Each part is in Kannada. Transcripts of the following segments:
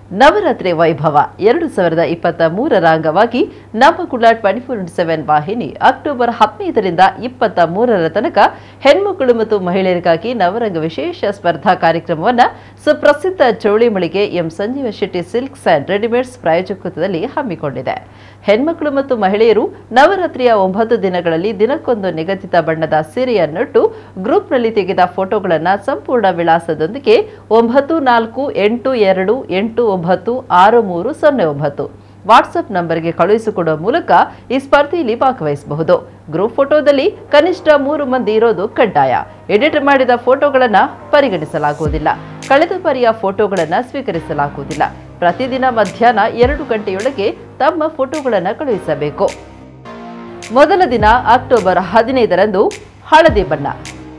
ನವರಾತ್ರಿ ವೈಭವ ಎರಡು ಸಾವಿರದ ಇಪ್ಪತ್ತ ಮೂರರ ಅಂಗವಾಗಿ ನಮ್ಮ ಕುಲ ಟ್ವೆಂಟಿ ಫೋರ್ ಇಂಟು ಸೆವೆನ್ ವಾಹಿನಿ ಅಕ್ಟೋಬರ್ ಹದಿನೈದರಿಂದ ಇಪ್ಪತ್ತ ಮೂರರ ತನಕ ಹೆಣ್ಮಕ್ಕಳು ಮತ್ತು ಮಹಿಳೆಯರಿಗಾಗಿ ನವರಂಗ ವಿಶೇಷ ಸ್ಪರ್ಧಾ ಕಾರ್ಯಕ್ರಮವನ್ನು ಸುಪ್ರಸಿದ್ಧ ಚೌಳಿ ಮಳಿಗೆ M Sanjeeva Shetty silks and readymades ಪ್ರಾಯೋಜಕತ್ವದಲ್ಲಿ ಹಮ್ಮಿಕೊಂಡಿದೆ ಹೆಣ್ಮಕ್ಕಳು ಮತ್ತು ಮಹಿಳೆಯರು ನವರಾತ್ರಿಯ ಒಂಬತ್ತು ದಿನಗಳಲ್ಲಿ ದಿನಕ್ಕೊಂದು ನಿಗದಿತ ಬಣ್ಣದ ಸೀರೆಯನ್ನುಟ್ಟು ಗ್ರೂಪ್ನಲ್ಲಿ ತೆಗೆದ ಫೋಟೋಗಳನ್ನು ಸಂಪೂರ್ಣ ವಿಳಾಸದೊಂದಿಗೆ ಒಂಬತ್ತು ನಾಲ್ಕು ಎಂಟು ಎರಡು ಎಂಟು ಒಂಬತ್ತು ಆರು ಮೂರು ಸೊನ್ನೆ ಒಂಬತ್ತು ವಾಟ್ಸ್ಆಪ್ ನಂಬರ್ಗೆ ಕಳುಹಿಸಿಕೊಡುವ ಮೂಲಕ ಈ ಸ್ಪರ್ಧೆಯಲ್ಲಿ ಭಾಗವಹಿಸಬಹುದು ಗ್ರೂಪ್ ಫೋಟೋದಲ್ಲಿ ಕನಿಷ್ಠ ಮೂರು ಮಂದಿ ಇರೋದು ಕಡ್ಡಾಯ ಎಡಿಟ್ ಮಾಡಿದ ಫೋಟೋಗಳನ್ನು ಪರಿಗಣಿಸಲಾಗುವುದಿಲ್ಲ ಕಳೆದ ಬಾರಿಯ ಫೋಟೋಗಳನ್ನು ಸ್ವೀಕರಿಸಲಾಗುವುದಿಲ್ಲ ಪ್ರತಿದಿನ ಮಧ್ಯಾಹ್ನ ಎರಡು ಗಂಟೆಯೊಳಗೆ ತಮ್ಮ ಫೋಟೋಗಳನ್ನು ಕಳುಹಿಸಬೇಕು ಮೊದಲ ದಿನ ಅಕ್ಟೋಬರ್ ಹದಿನೈದರಂದು ಹಳದಿ ಬಣ್ಣ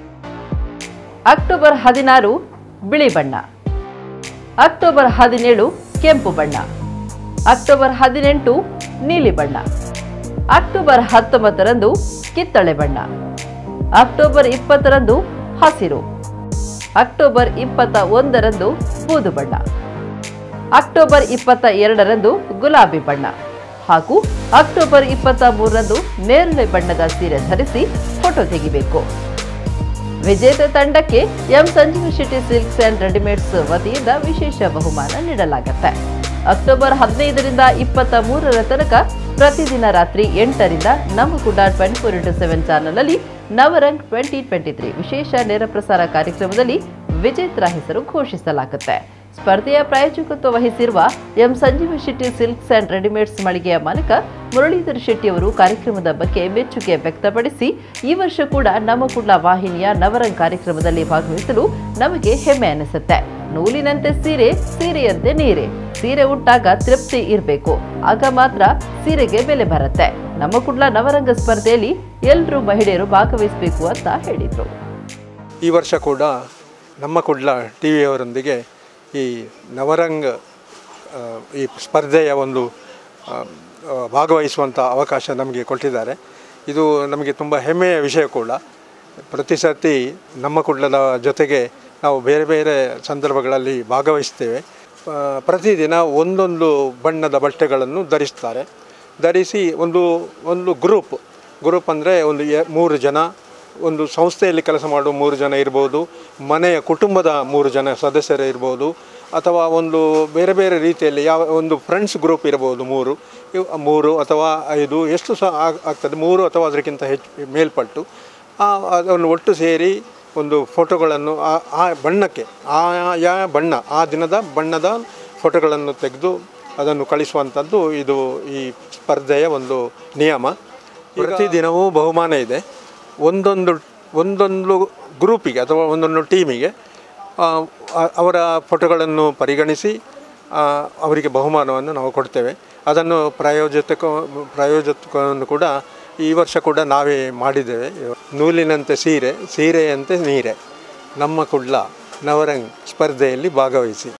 ಅಕ್ಟೋಬರ್ ಹದಿನಾರು ಬಿಳಿ ಬಣ್ಣ ಅಕ್ಟೋಬರ್ ಹದಿನೇಳು ಕೆಂಪು ಬಣ್ಣ ಅಕ್ಟೋಬರ್ ಹದಿನೆಂಟು ನೀಲಿ ಬಣ್ಣ ಅಕ್ಟೋಬರ್ ಹತ್ತೊಂಬತ್ತರಂದು ಕಿತ್ತಳೆ ಬಣ್ಣ ಅಕ್ಟೋಬರ್ ಇಪ್ಪತ್ತರಂದು ಹಸಿರು ಅಕ್ಟೋಬರ್ ಇಪ್ಪತ್ತ ಒಂದರಂದು ಬೂದು ಬಣ್ಣ ಅಕ್ಟೋಬರ್ ಇಪ್ಪತ್ತ ಎರಡರಂದು ಗುಲಾಬಿ ಬಣ್ಣ ಹಾಗೂ ಅಕ್ಟೋಬರ್ ಇಪ್ಪತ್ತ ಮೂರರಂದು ನೇರಳೆ ಬಣ್ಣದ ಸೀರೆ ಧರಿಸಿ ಫೋಟೋ ತೆಗಿಬೇಕು ವಿಜೇತ ತಂಡಕ್ಕೆ M Sanjeeva Shetty silks and readymades ವತಿಯಿಂದ ವಿಶೇಷ ಬಹುಮಾನ ನೀಡಲಾಗುತ್ತೆ ಅಕ್ಟೋಬರ್ ಹದಿನೈದರಿಂದ ಇಪ್ಪತ್ತ ಮೂರರ ತನಕ ಪ್ರತಿದಿನ ರಾತ್ರಿ ಎಂಟರಿಂದ ನಮ್ಮ ಕುಡ ಟ್ವೆಂಟಿ ಫೋರ್ ಇಂಟು ಸೆವೆನ್ ಚಾನಲ್ನಲ್ಲಿ ನವರಂಗ್ ಟ್ವೆಂಟಿ ಟ್ವೆಂಟಿ ತ್ರೀ ವಿಶೇಷ ನೇರ ಪ್ರಸಾರ ಕಾರ್ಯಕ್ರಮದಲ್ಲಿ ವಿಜೇತರ ಹೆಸರು ಘೋಷಿಸಲಾಗುತ್ತೆ ಸ್ಪರ್ಧೆಯ ಪ್ರಾಯೋಜಕತ್ವ ವಹಿಸಿರುವ M Sanjeeva Shetty silks and readymades ಮಳಿಗೆಯ ಮಾಲಕ ಮುರಳೀಧರ್ ಶೆಟ್ಟಿ ಅವರು ಕಾರ್ಯಕ್ರಮದ ಬಗ್ಗೆ ಮೆಚ್ಚುಗೆ ವ್ಯಕ್ತಪಡಿಸಿ ಈ ವರ್ಷ ಕೂಡ ನಮ್ಮ ಕುಡ್ಲ ವಾಹಿನಿಯ ನವರಂಗ್ ಕಾರ್ಯಕ್ರಮದಲ್ಲಿ ಭಾಗವಹಿಸಲು ನಮಗೆ ಹೆಮ್ಮೆ ಅನಿಸುತ್ತೆ ನೂಲಿನಂತೆ ಸೀರೆ ಸೀರೆಯಂತೆ ನೀರೆ ಸೀರೆ ಉಟ್ಟಾಗ ತೃಪ್ತಿ ಇರಬೇಕು ಆಗ ಮಾತ್ರ ಸೀರೆಗೆ ಬೆಲೆ ಬರುತ್ತೆ ನಮ್ಮ ಕುಡ್ಲ ನವರಂಗ ಸ್ಪರ್ಧೆಯಲ್ಲಿ ಎಲ್ಲರೂ ಮಹಿಳೆಯರು ಭಾಗವಹಿಸಬೇಕು ಅಂತ ಹೇಳಿದರು ಈ ವರ್ಷ ಕೂಡ ನಮ್ಮ ಕುಡ್ಲ ಟಿ ವಿಯವರೊಂದಿಗೆ ಈ ನವರಂಗ್ ಆ, ಈ ಸ್ಪರ್ಧೆಯ ಒಂದು ಆ, ಆ, ಭಾಗವಹಿಸುವಂಥ ಅವಕಾಶ ನಮಗೆ ಕೊಟ್ಟಿದ್ದಾರೆ ಇದು ನಮಗೆ ತುಂಬ ಹೆಮ್ಮೆಯ ವಿಷಯ ಕೂಡ ಪ್ರತಿ ಸರ್ತಿ ನಮ್ಮ ಕುಡ್ಲದ ಜೊತೆಗೆ ನಾವು ಬೇರೆ ಬೇರೆ ಸಂದರ್ಭಗಳಲ್ಲಿ ಭಾಗವಹಿಸ್ತೇವೆ ಆ, ಪ್ರತಿದಿನ ಒಂದೊಂದು ಬಣ್ಣದ ಬಟ್ಟೆಗಳನ್ನು ಧರಿಸ್ತಾರೆ ಧರಿಸಿ ಒಂದು ಒಂದು ಗ್ರೂಪ್ ಗ್ರೂಪ್ ಅಂದರೆ ಒಂದು ಎ- ಮೂರು ಜನ ಒಂದು ಸಂಸ್ಥೆಯಲ್ಲಿ ಕೆಲಸ ಮಾಡುವ ಮೂರು ಜನ ಇರ್ಬೋದು ಮನೆಯ ಕುಟುಂಬದ ಮೂರು ಜನ ಸದಸ್ಯರು ಇರ್ಬೋದು ಅಥವಾ ಒಂದು ಬೇರೆ ಬೇರೆ ರೀತಿಯಲ್ಲಿ ಯಾವ ಒಂದು ಫ್ರೆಂಡ್ಸ್ ಗ್ರೂಪ್ ಇರ್ಬೋದು ಮೂರು ಇವ್ ಮೂರು ಅಥವಾ ಐದು ಎಷ್ಟು ಸಹ ಆಗ್- ಆಗ್ತದೆ ಮೂರು ಅಥವಾ ಅದಕ್ಕಿಂತ ಹೆಚ್ಚು ಮೇಲ್ಪಟ್ಟು ಆ ಅದನ್ನು ಒಟ್ಟು ಸೇರಿ ಒಂದು ಫೋಟೋಗಳನ್ನು ಆ- ಆ ಬಣ್ಣಕ್ಕೆ ಆಯಾ ಬಣ್ಣ ಆ ದಿನದ ಬಣ್ಣದ ಫೋಟೋಗಳನ್ನು ತೆಗೆದು ಅದನ್ನು ಕಳಿಸುವಂಥದ್ದು ಇದು ಈ ಸ್ಪರ್ಧೆಯ ಒಂದು ನಿಯಮ ಪ್ರತಿದಿನವೂ ಬಹುಮಾನ ಇದೆ ಒಂದೊಂದು ಒಂದೊಂದು ಗ್ರೂಪಿಗೆ ಅಥವಾ ಒಂದೊಂದು ಟೀಮಿಗೆ ಆ, ಆ- ಅವರ ಫೋಟೋಗಳನ್ನು ಪರಿಗಣಿಸಿ ಆ, ಅವರಿಗೆ ಬಹುಮಾನವನ್ನು ನಾವು ಕೊಡ್ತೇವೆ ಅದನ್ನು ಪ್ರಾಯೋಜಕ ಪ್ರಾಯೋಜಕವನ್ನು ಕೂಡ ಈ ವರ್ಷ ಕೂಡ ನಾವೇ ಮಾಡಿದ್ದೇವೆ ನೂಲಿನಂತೆ ಸೀರೆ ಸೀರೆಯಂತೆ ನೀರೆ ನಮ್ಮ ಕುಡ್ಲ ನವರಂಗ್ ಸ್ಪರ್ಧೆಯಲ್ಲಿ ಭಾಗವಹಿಸಿ